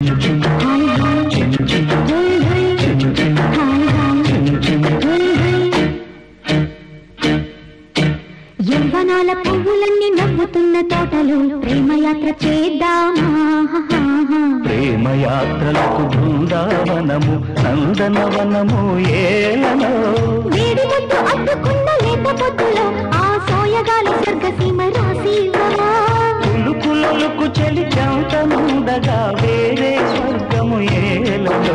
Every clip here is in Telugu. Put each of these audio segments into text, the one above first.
hi hi hi hi hi hi hi hi యవ్వనాల పువ్వులన్నీ నవ్వుతున్న తోటలో ప్రేమయాత్ర చేద్దామా ప్రేమయాత్రలకు బృందావనము నందనవనము ఏలనో వేడి ముద్దు అద్దుకున్న లేత పొద్దులో ఆ సోయగాలి స్వర్గసీమ రాసి కులుకులొలుకు చెలి చంతనుండగా వేరే స్వర్గము ఏలలో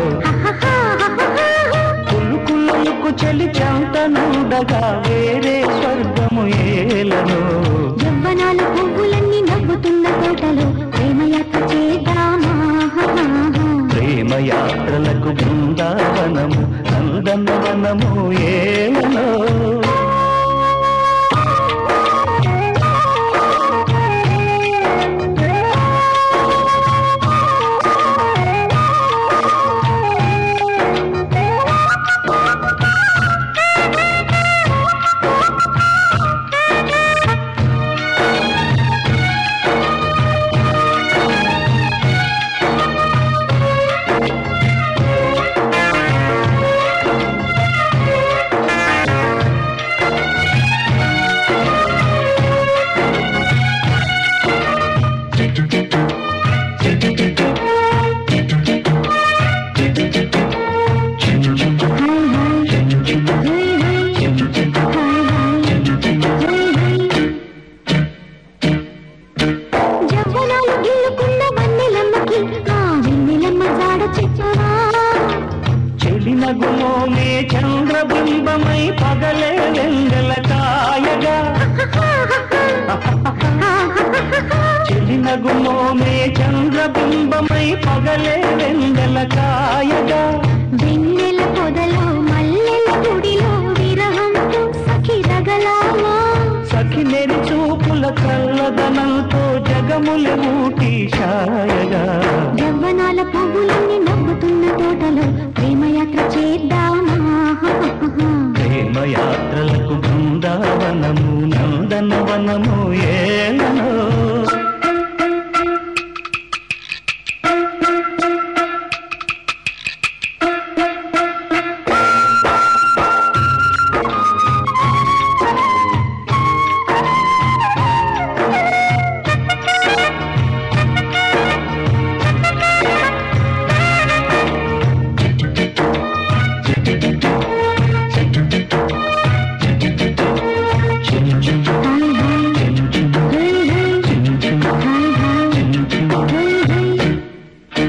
కులుకులొలుకు చెలి చంతనుండగా వేరే స్వర్గము ఏలను యవ్వనాల పువ్వులన్నీ నవ్వుతున్న తోటలో ప్రేమయాత్ర చేద్దామా ప్రేమయాత్రలకు బృందావనము నందనవనము ఏలలో హాయ్ హాయ్ హై హై యవ్వనాలు గిల్లుకున్న వన్నెలమ్మకి ఆ వెన్నెలమ్మ జాడ చెప్పవా చెలినగుమోమే చంద్రబింబమై పగలే వెంగల కాయగా చెలినగుమోమే చంద్రబింబమై పగలే వెంగల కాయగా వెన్నెల పొదలో మల్లెల గుడిలో విరహంతో సఖి రగలామా సఖి నెరి చూపుల కల్లదనంతో జగముల ఊటి షాయగా యవ్వనాల పువ్వులన్నీ నవ్వుతున్న తోటలో ప్రేమయాత్ర చేద్దామా ప్రేమయాత్రలకు బృందావనము నందనవనము ఏలనో hi hi hi hi hi hi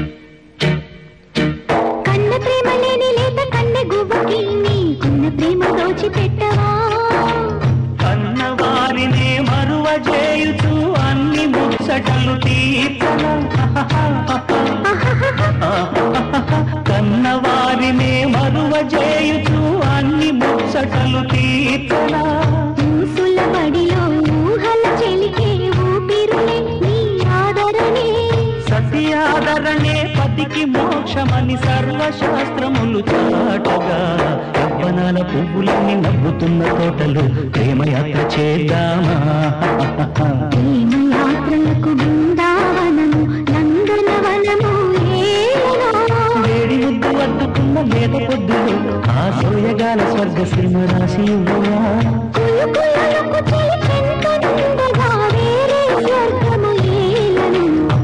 కన్న ప్రేమ లేని లేత కన్నె గువ్వకి నీకున్న ప్రేమ దోచి పెట్టవా కన్నవారినే మరువ చేయుచు అన్ని ముచ్చటలు తీర్చన కన్నవారినే మరువ చేయుచు అన్ని ముచ్చటలు తీర్చన ఊసుల బడిలో ఊహల చెలికే ఊపిరులే నీ ఆదరణే సత్యాదరణే పతికి మోక్షమని సర్వశాస్త్రములు చాటగా యవ్వనాల పువ్వులన్నీ నవ్వుతున్న తోటలు ప్రేమయాత్ర చేద్దామా ప్రేమ యాత్రలకు బృందావనము నందనవనము ఏలనో వేడి ముద్దు అద్దుకున్న లేత పొద్దులు ఆ సోయగాల స్వర్గ సీమ రాసి ఇవ్వవా కులుకులకు చిలికెంతనుండగా వేరే స్వర్గము ఏలను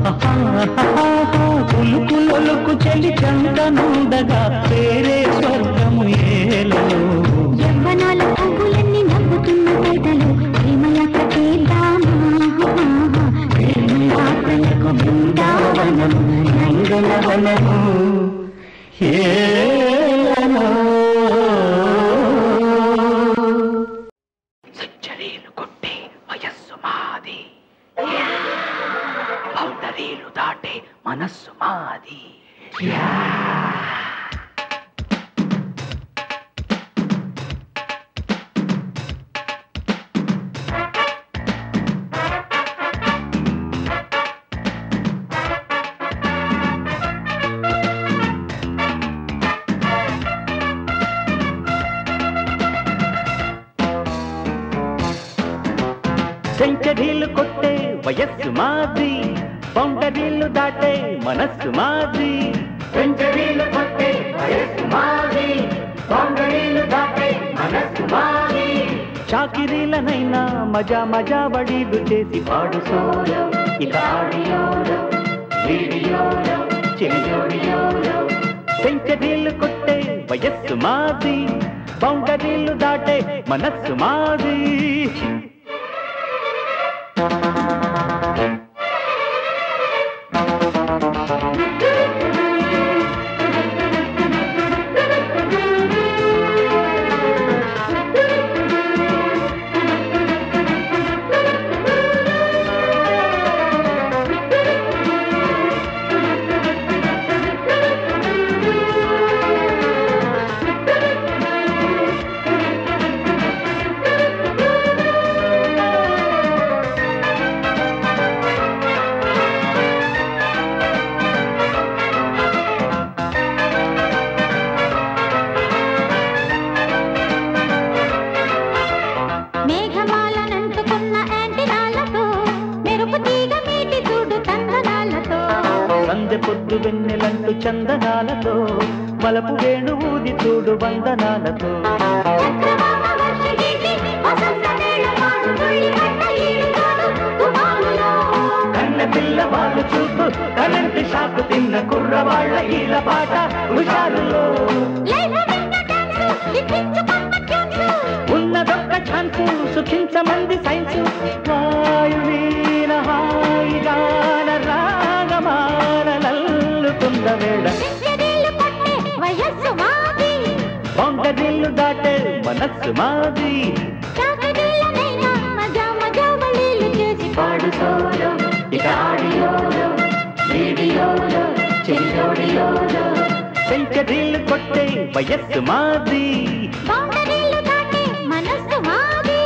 కులుకులొలుకు చెలి చందనుండగా వేరే స్వర్గము ఏలలో యవ్వనాల పువ్వులన్నీ నవ్వుతున్న తోటలో ప్రేమయాత్ర చేద్దామా ప్రేమయాత్రలకు బృందావనము నందనవనము ఏలనో సెంచరీలు కొట్టే వయస్సు మాది బౌండరీలు దాటే మనస్సు మాది సెంచరీలు కొట్టే వయస్సు మాది బౌండరీలు దాటే మనస్సు మాది సెంచరీలు కొట్టే వయస్సు మాది బౌండరీలు దాటే మనస్సు మాది చాకిరీలనైనా మజా మజా బడీలు చేసి పాడు సోలో ఇక ఆడియోలో వీడియోలో చెలియోడియోలో సెంచరీలు కొట్టే వయస్సు మాది బౌండరీలు దాటే మనస్సు మాది మేఘమాలనంటుకున్న యాంటినాలతో మెరుపు తీగ మీటి చూడు తందనాలతో సందె పొద్దు వెన్నెలంటూ చందనాలతో మలపు వేణు ఊది చూడు వందనాలతో చక్రవాక వర్షగీతి వసంత వేళ పాడు తుళ్ళి పడ్డ ఈడుగాడు తుఫానులో కన్న పిల్ల వాళ్ళు చూపు కరెంటు షాకు తిన్న కుర్రవాళ్ళ ఈల పాట హుషారులో లేత వింత డాన్సు లిఖించుకున్న ట్యూన్సు ఉన్నదొక్క ఛాన్సు సుఖించమంది సైన్సు వాయువీన హాయిగాన రాగమాలల్లుతున్న వేళ సెంచరీలు కొట్టే వయస్సు మాది బౌండరీలు దాటే మనస్సు మాది చాకరీలనైనా మజా మజా వళీలు చేసి పాడు సోలో ఇక ఆడియోలో వీడియోలో చెయ్యోడియోలో సెంచరీలు కొట్టే వయస్సు మాది బౌండరీలు దాటే మనస్సు మాది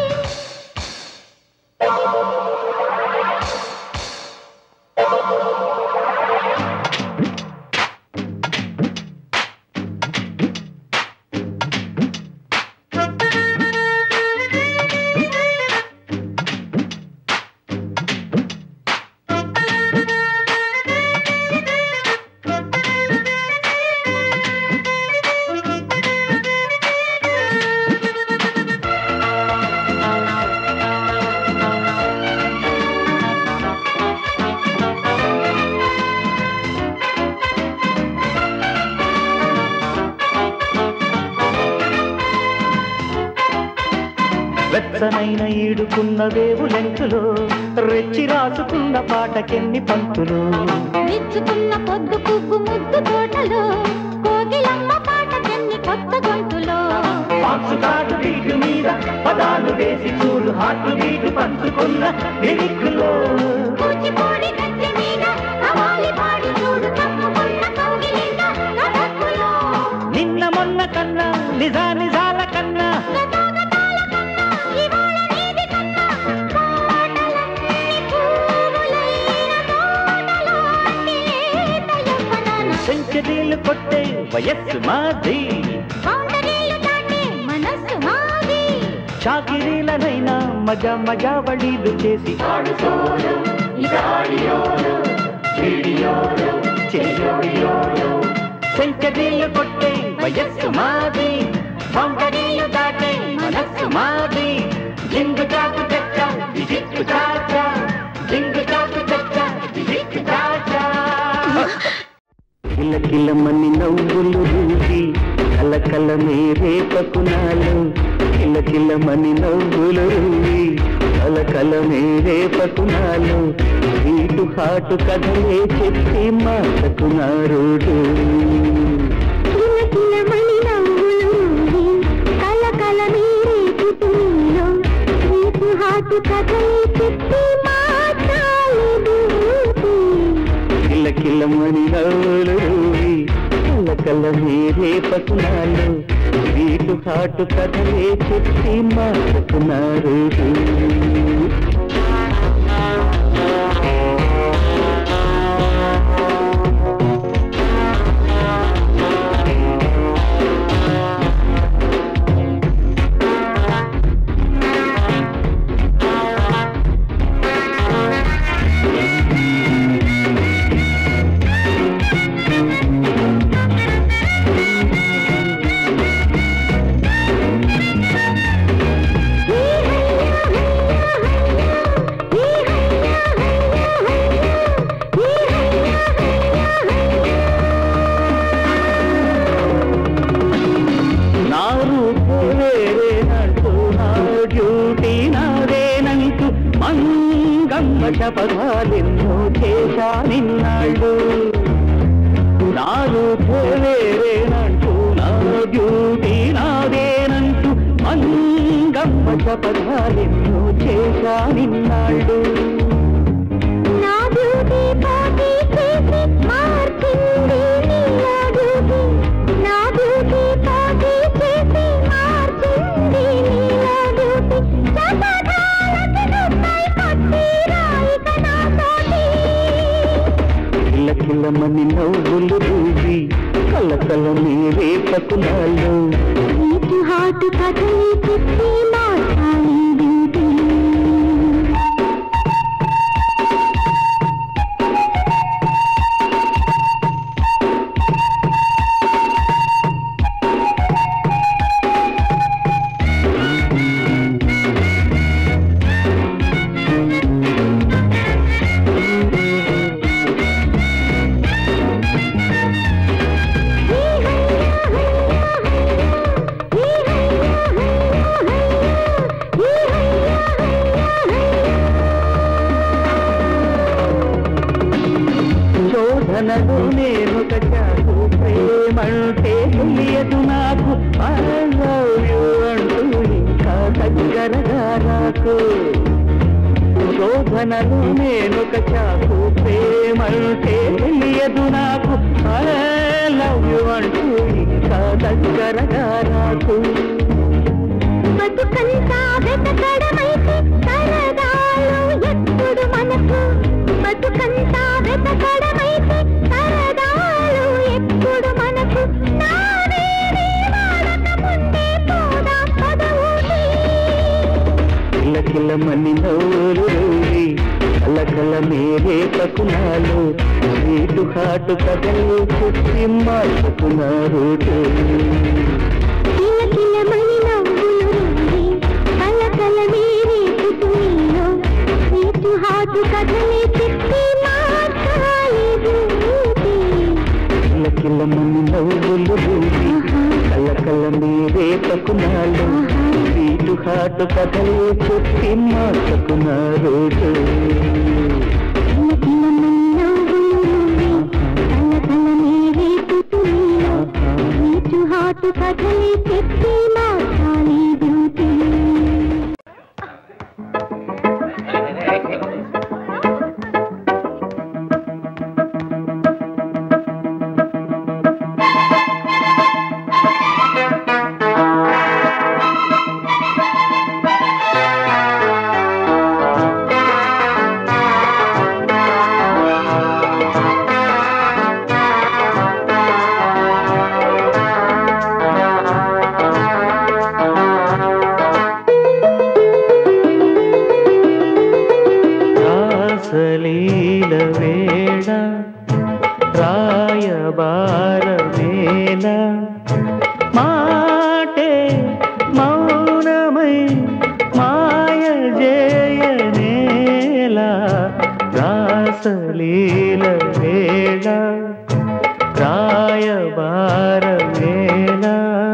వెచ్చనైన ఈడుకున్న వేవులెంకులో రెచ్చి రాసుకున్న పాటకెన్ని పంతులు విచ్చుకున్న పొద్దు పువ్వు ముద్దు తోటలో కోగిలమ్మ పాట చెన్ని కొత్త గొంతులో బాక్సు కాటు వీటి మీద పదాలు వేసి చూడు హాటు వీటి పంచుకున్న లిరిక్కులో కూచిపూడి గద్దె మీద కవాలి పాడి చూడు తప్పుకున్న కౌగిలింత కథక్కులో నిన్న మొన్న కన్నా నిజా నిజాల కన్నా గతాగతాల కన్నా ఇవాళ నీది కన్నా పాటలన్నీ పువ్వులైన తోటలాంటి లేత యవ్వనాన సెంచరీలు కొట్టే వయస్సు మాది బౌండరీలు దాటే మనస్సు మాది చాకిరీలనైనా మజా మజా వడీలు చేసి ఆడు సోలో ఇక ఆడియోలో వీడియోలో చెయ్యోడియోలో సెంచరీలు కొట్టే వయస్సు మాది బౌండరీలు దాటే మనస్సు మాది జింగు చాకు చచ్చ విజిక్కు చాచా జింగు చాకు చచ్చ విజిక్కు చాచా కిలకిలమని నవ్వులు రూపి కలకల మేరే పకునాలు కిలకిలమని నవ్వులు రూపి కలకల మేరే పకునాలు వీటు హాటు కథలే చెప్పి మాటకునారుడు కిలకిలమణి నవ్వులు కలకల మీరే పుట్టులో రేపు హాటు కథలే చెప్పి మాట్లాడదు కిలకిలమని నవ్వులు రూపి కలకల మేరే పకునాలు వీటు హాటు కథలే చెప్పి మాటకునారుడు లేకపోతే వేరేనంటూ నా డ్యూటీ నాదేనంటూ మంగమ్మ శపథాలెన్నో చేశా నిన్నాళ్ళు నా డ్యూటీ పోటీ చేసి మార్చింది నీలా డ్యూటీ నా డ్యూటీ పోటీ చేసి మార్చింది నీలా డ్యూటీ శపథాలకి నువ్వై కొట్టి రాయిక నా తోటి కిల్ల కిల్లమని నవ్వులు రూవి కళ్ళ కళ్ళ మీరే పకులాలు నీటి హాటు కథని చెప్పి మార్చాలి డ్యూటీ శోధనలు నేను చాకు ప్రేమంటే తెలియదు నాకు I love you అంటూ ఇంకా దగ్గరగా రాకు శోధనలు నేను చాకు ప్రేమంటే తెలియదు నాకు I love you అంటూ ఇంకా దగ్గరగా రాకు బతుకంతా వెతకడమైతే సరదాలు ఎప్పుడు మనకు బతుకంతా వెతకడమైతే సరదాలు ఎప్పుడు మనకు నావేరే వాడక ముందే పోదాం పదవుని కిల్ల కిల్లమని నవ్వులు రూవి కళ్ళ కళ్ళ మీరే పకునాలు స్వీటు హాటు కథలు చెప్పి మార్చుకున్నారు కిల కిలమని నవ్వులు రుండి కల కల మీరే కుటుంబీలో నీటు హాటు కథలే చెప్పి మార్చాలి డ్యూటీ కిల్ల కిల్లమని నవ్వులు రూవి కళ్ళ కళ్ళ మీరే పకునాలు స్వీటు హాటు కథలు చెప్పి మార్చుకున్నారు కిల కిలమని నవ్వులు రుండి కల కల మీరే కుటుంబీలో నీటు హాటు కథలే చెప్పి మార్చాలి డ్యూటీ రాసలీల వేళ రాయబార వేళ మాటే మౌనమై మాయ జయనేల రాసలీల వేళ రాయబార వేళ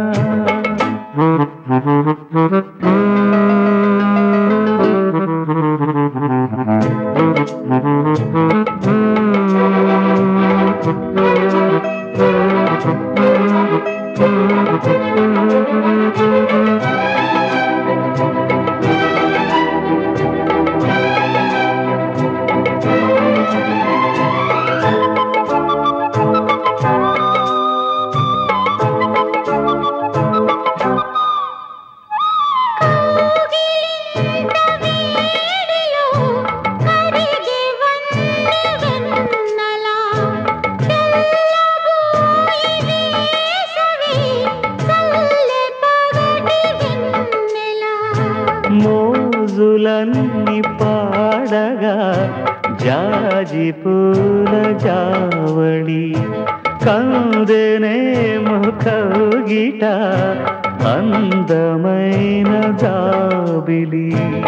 మోజులన్నీ పాడగా జాజి పూల జావళి కందెనే ముఖగిట అందమైన జాబిలి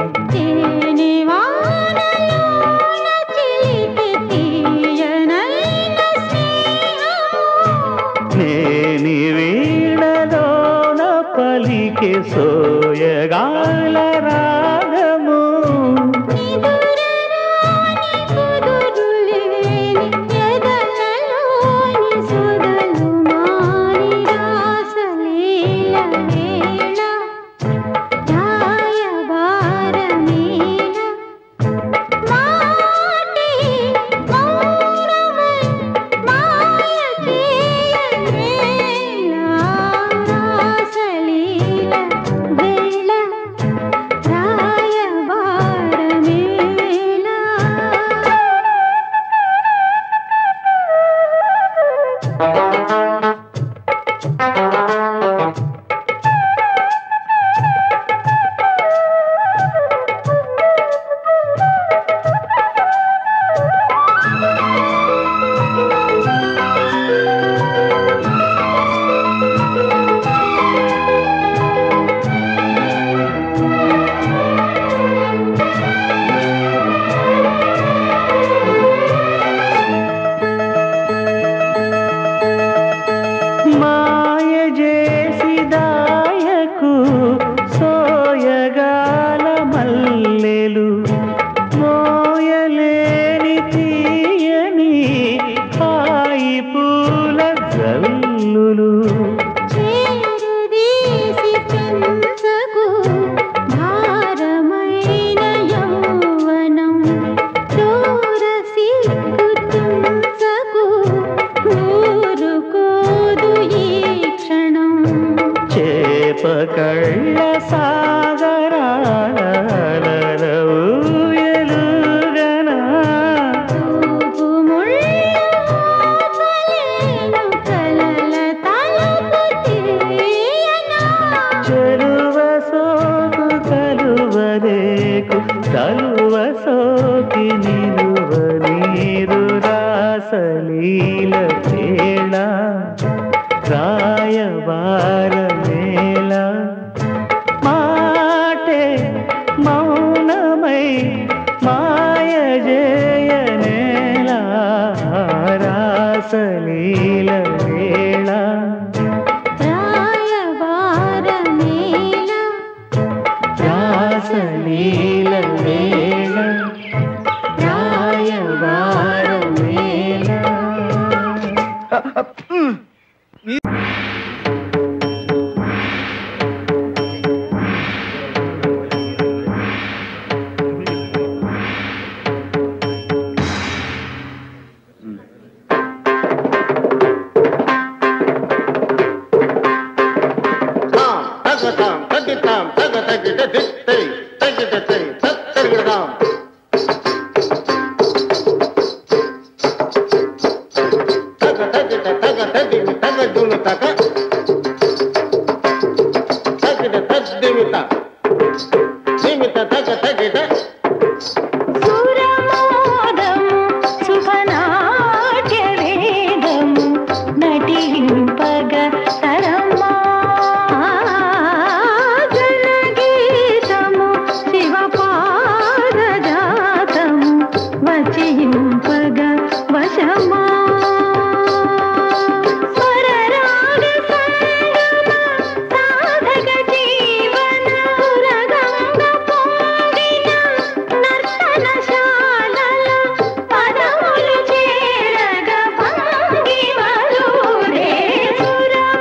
నేని వీణలోన పలికే సోయగాల రాగము ఎదలలోని సొదలు మాయ చేసి దాయకు సోయగాల మల్లెలు మోయలేని తీయని హాయి పూల జల్లులు చేరుదీసి పెంచకు భారమైన యౌవనం దూర సిగ్గు తుంచకు ఊరుకోదు ఈ క్షణం చేప కళ్ళ సాగరాల ఊయలుగనా తూపు ముళ్ళలేను కలల తలుపు తీయనా చెరువ సోకు కలువదేకు కలువ సోకి నిలువ నీరు రాసలీల తేళ రాయబార మేళ మాటే మౌనమై మాయ జయనేళ రాసలీల వేళ రాయబారమేళ రాసలీల వేళ రాయవార వేళ తాం తగతాం తగ్గితాం తగ తగ్గిట దిత్తై తగ్గిట తై తత్తరిగిడదాం తగ తగ్గిట తగ తగ్గిమి తగ దును తగ తగ్గిట తద్దిమిత నిమిత తగ తగ్గిట సురమోదము శుభనాట్యవేదము నటింపగ తరమా జనగీతము శివపాదజాతము వచింపగ వశమా స్వరరాగ సంగమ సాధక జీవన పురగంగ పొంగిన నర్తనశాలల పదములు చేరగ భంగిమలు రే సురమోదము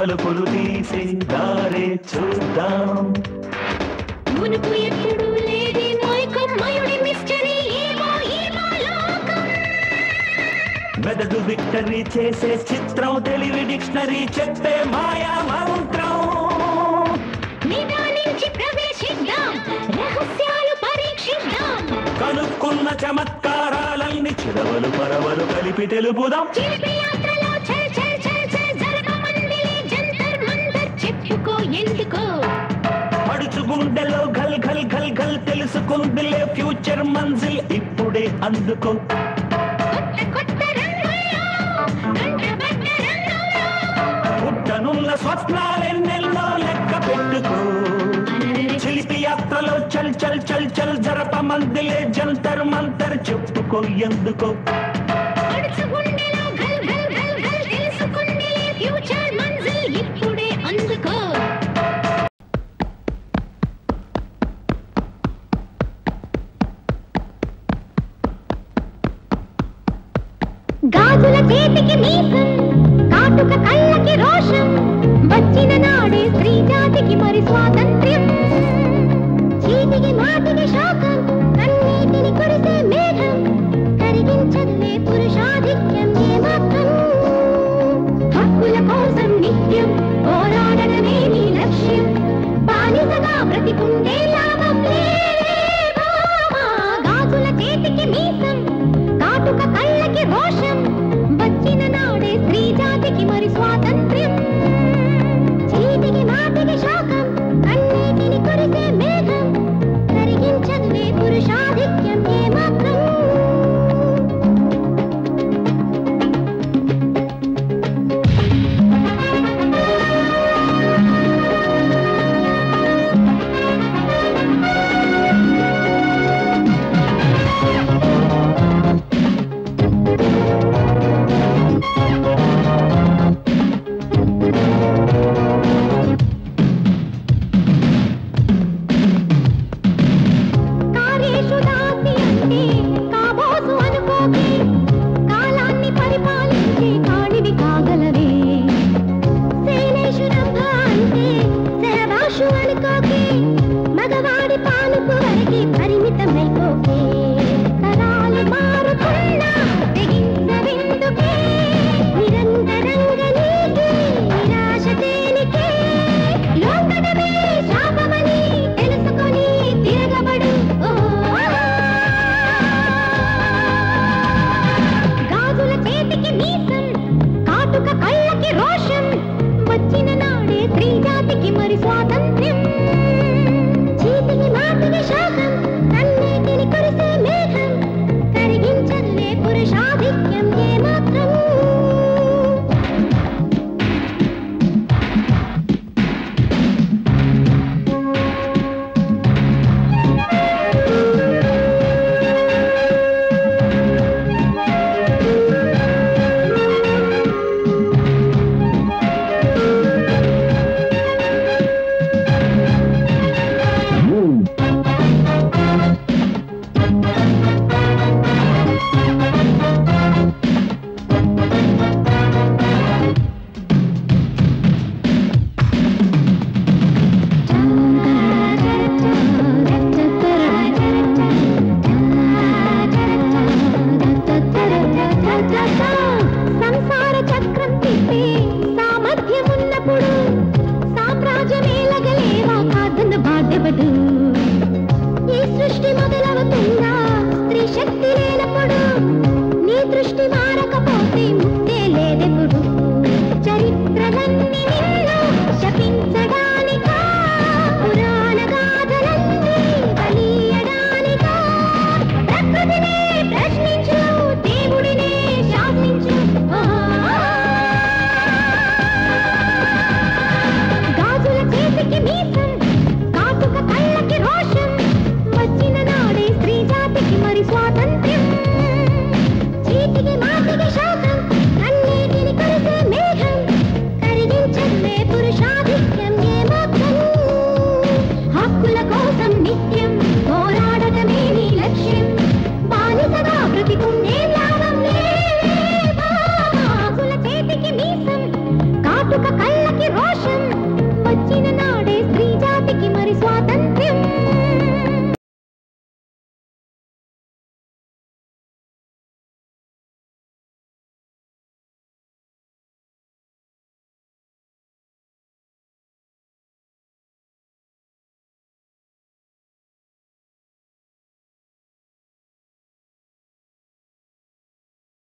తలుపులు తీసి దారే చూద్దాం మునుపు ఎప్పుడు లేది మోయకమ్మయుడి మిస్టరీ ఏమో ఏమో లోకం మెదడు విక్టరీ చేసే చిత్రం తెలివి డిక్షనరీ చెప్పే మాయా మంత్రం నిదానించి ప్రవేశిద్దాం రహస్యాలు పరీక్షిద్దాం కనుక్కున్న చమత్కారాలన్నీ చిరవలు పరవలు కలిపి తెలుపుదాం చిలిపి యాత్రలో చల్ చల్ చల్ చల్ జరగమందిలే జంతర్ మంతర్ చెప్పుకో ఎందుకో పడుచు గుండెలో ఘల్ ఘల్ ఘల్ ఘల్ తెలుసుకుందిలే ఫ్యూచర్ మంజిల్ ఇప్పుడే అందుకో కొత్త కొత్త రంగుల్లో కంటబడ్డ రంగుల్లో పుట్టనున్న స్వప్నాలెన్నెల్లో లెక్క పెట్టుకో చిలిపి యాత్రలో చల్ చల్ చల్ చల్ జరప మందిలే జంతర్ మంతర్ చెప్పుకో ఎందుకో పడుచు గుండెలో గల్ గల్ గల్ గల్ తెలుసుకుందిలే ఫ్యూచర్ మంజిల్ ఇప్పుడే అందుకో గాజుల చేతికి మీసం కాటుక కళ్ళకి రోషం వచ్చిన నాడే స్త్రీ జాతికి మరి స్వాతంత్ర్యం చీటికి మాటికి శోకం కన్నీటిని కురిసే మేఘం కరిగించదులే పురుషాధిక్యం ఏమాత్రం హక్కుల కోసం నిత్యం పోరాడడమే నీ లక్ష్యం బానిసగా బ్రతికుండే లాభం లేదు